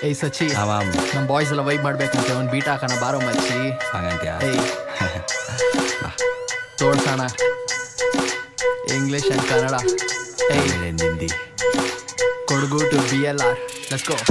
ಏಯ್ ಸಚಿ ಆಮಾಮ್ ನಮ್ಮ ಬಾಯ್ಸ್ ಎಲ್ಲ ವೈಬ್ ಮಾಡ್ಬೇಕಂತೆ ಒಂದು ಬೀಟ್ ಹಾಕೋಣ ಬಾರೋ ಮಚ್ಚಿ ಹಾಗಂತ್ಯಾ ಏಯ್ ತೋರ್ಸೋಣ English and Kannada hey Hindi Kodagu to B L R let's go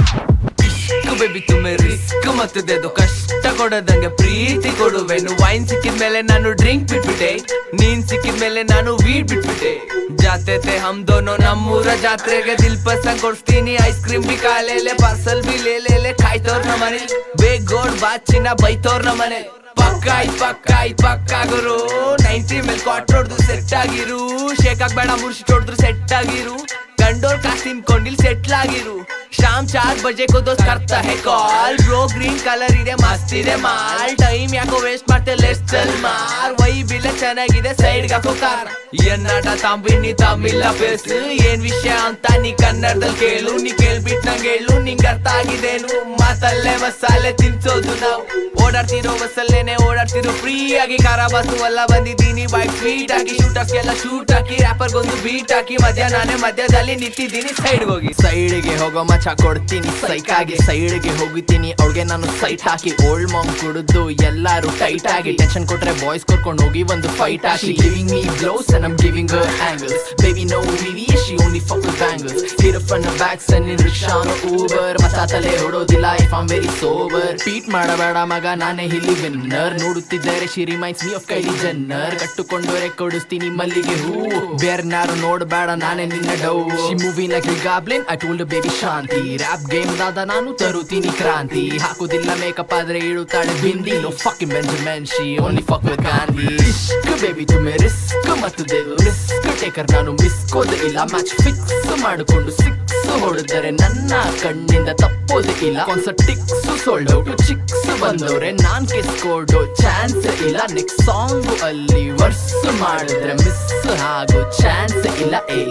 baby ತುಮ್ಮೆ ರಿಸ್ಕ್ ಮತ್ತು ದೆದು ಕಷ್ಟ ಕೊಡದಂಗೆ ಪ್ರೀತಿ ಕೊಡುವೆನು ವೈನ್ ಸಿಕ್ಕಿದ ಮೇಲೆ ನಾನು ಡ್ರಿಂಕ್ ಬಿಟ್ಬಿಟ್ಟೆ ನೀನ್ ಸಿಕ್ಕಿದ ಮೇಲೆ ನಾನು ವೀಡ್ ಬಿಟ್ಬಿಟ್ಟೆ ಜಾತೆ ಹಮ್ ದೋನೋ ನಮ್ಮೂರ ಜಾತ್ರೆಗೆ ದಿಲ್ ಪಸಂದ್ ಕೊಡ್ಸ್ತೀನಿ ಐಸ್ ಕ್ರೀಮ್ ಬಿ ಕಾಲೇಲೆ ಪಾರ್ಸಲ್ ಬಿ ಲೇಲೆ ಕಾಯ್ತವ್ರ ನಮ್ಮನೆ ಬೇಗ ಗೋಡ್ ಬಾಚಿನ ಬೈತವ್ರ ನಮ್ಮನೆ ಪಕ್ಕ ಆಯ್ತ್ ಪಕ್ಕ ಆಯ್ತ್ ಪಕ್ಕ ಗುರು ನೈಂಟಿ ಮೇಲೆ ಕ್ವಾಟ್ ಹೊಡ್ದು ಸೆಟ್ ಆಗಿರು ಶೇಕ್ ಆಗ್ಬೇಡ ಮುರ್ಸಿ ಹೊಡ್ದ್ರು ಸೆಟ್ ಆಗಿರು ಗಂಡೋರ್ ಕಾಸ್ ತಿನ್ಕೊಂಡಿಲ್ ಸೆಟ್ಲ್ ಆಗಿರು ಶಾಮ್ ಚಾರ್ ಬಜೆ ದೋಸ್ ಕರ್ತ hey call bro green colour ಇದೆ ಮಸ್ತ್ ಇದೆ ಮಾಲ್ ಟೈಮ್ ಯಾಕೋ ವೇಸ್ಟ್ ಮಾಡ್ತೆ ಲೆಸ್ ಚಲ್ ಮಾರ್ ವೈ ಬಿಲ್ಲ ಚೆನ್ನಾಗಿದೆ ಸೈಡ್ ಹಾಕೋ ಕಾರ್ ಎನ್ನಾಟ ತಾಂಬಿನಿ ತಮಿಲ್ಲ ಬೇಸ್ ಏನ್ ವಿಷಯ ಅಂತ ನೀ ಕನ್ನಡದಲ್ಲಿ ಕೇಳು ನೀ ಕೇಳ್ಬಿಟ್ ನಂಗೆ ಹೇಳು ನಿಂಗ್ ಅರ್ಥ ಆಗಿದೇನು ಮಾತಲ್ಲೇ ಮಸಾಲೆ ತಿನ್ಸೋದು ನಾವು ಓಡಾಡ್ತಿರೋ ಬಸ್ಸಲ್ಲೇನೆ ಓಡಾಡ್ತಿರೋ ಫ್ರೀ ಆಗಿ ಕಾರ ಬಸ್ಸು ಎಲ್ಲ ಬಂದಿದ್ದೀನಿ ಬೈಕ್ ಸ್ವೀಟ್ ಆಗಿ ಶೂಟರ್ಸ್ಗೆಲ್ಲ ಶೂಟ್ ಹಾಕಿ ರ್ಯಾಪರ್ಗೊಂದು ಬೀಟ್ ಹಾಕಿ ಮಧ್ಯ ನಾನೇ ಮಧ್ಯದಲ್ಲಿ ನಿಂತಿದ್ದೀನಿ ಸೈಡ್ ಹೋಗಿ ಸೈಡ್ಗೆ ಹೋಗೋ ಮಚ್ಚ ಕೊಡ್ತೀನಿ ಸೈಕಾಗಿ ಸೈಡ್ಗೆ ಹೋಗಿತೀನಿ ಅವಳಿಗೆ ನಾನು ಸೈಟ್ ಹಾಕಿ ಓಲ್ಡ್ ಮಾಮ್ ಕುಡಿದು ಎಲ್ಲಾರು ಟೈಟ್ ಆಗಿ ಟೆನ್ಷನ್ ಕೊಟ್ರೆ ಬಾಯ್ಸ್ ಕರ್ಕೊಂಡು ಹೋಗಿ ಒಂದು ಫೈಟ್ ಹಾಕಿ giving me blouse and I'm giving her angles baby no VV she only fuck with bangles hit her from the back send in rickshaw no Uber ಮಚ್ಚ ತಲೆ ಹೊಡೋದಿಲ್ಲ if I'm very sober ಪೀಟ್ ಮಾಡಬೇಡ ಮಗ ನಾನೇ ಇಲ್ಲಿ winner ನೋಡುತ್ತಿದ್ದಾರೆ she reminds me of Kylie Jenner ಕಟ್ಟುಕೊಂಡೋರೆ ಕೊಡಿಸ್ತೀನಿ ಮಲ್ಲಿಗೆ ಹೂವು ಬೇರ್ನಾರು ನೋಡಬೇಡ ನಾನೇ ನಿನ್ನ ಡೌ she movie like goblin I told baby ಶಾಂತಿ ರ್ಯಾಪ್ ಗೇಮ್ ದಾದ ನಾನು ತರುತ್ತೀನಿ ಕ್ರಾಂತಿ ಹಾಕುದಿಲ್ಲ ಮೇಕಪ್ ಆದ್ರೆ ಇಳುತ್ತಾಳೆ bindi no fucking Benjamin she only fuck with Gandhi ಇಷ್ಕ್ ಬೇಬಿ ತುಮೆ ರಿಸ್ಕ್ ಮತ್ತು ದೇವು ರಿಸ್ಕ್ ಟೇಕರ್ ನಾನು ಮಿಸ್ ಕೋದೆ ಇಲ್ಲ ಮ್ಯಾಚ್ ಫಿಕ್ಸ್ ಮಾಡಿಕೊಂಡು ಸಿಕ್ಸ್ ಹೊಡೆದರೆ ನನ್ನ ಕಣ್ಣಿಂದ ತಪ್ಪೋದೇ ಇಲ್ಲ concert ticks sold out chicks ಬಂದವ್ರೆ ನಾನ್ ಕಿಸ್ ಕೊಡೋ ಚಾನ್ಸ್ ಇಲ್ಲ ನೆಕ್ಸ್ಟ್ ಸಾಂಗ್ ಅಲ್ಲಿ ವರ್ಸ್ ಮಾಡಿದ್ರೆ ಮಿಸ್ ಆಗೋ ಚಾನ್ಸ್ ಇಲ್ಲ ay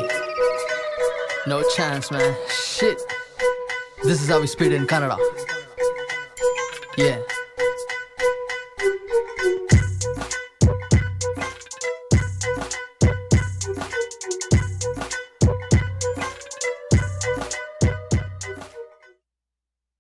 no chance man shit this is how we speed in Kannada Yeah.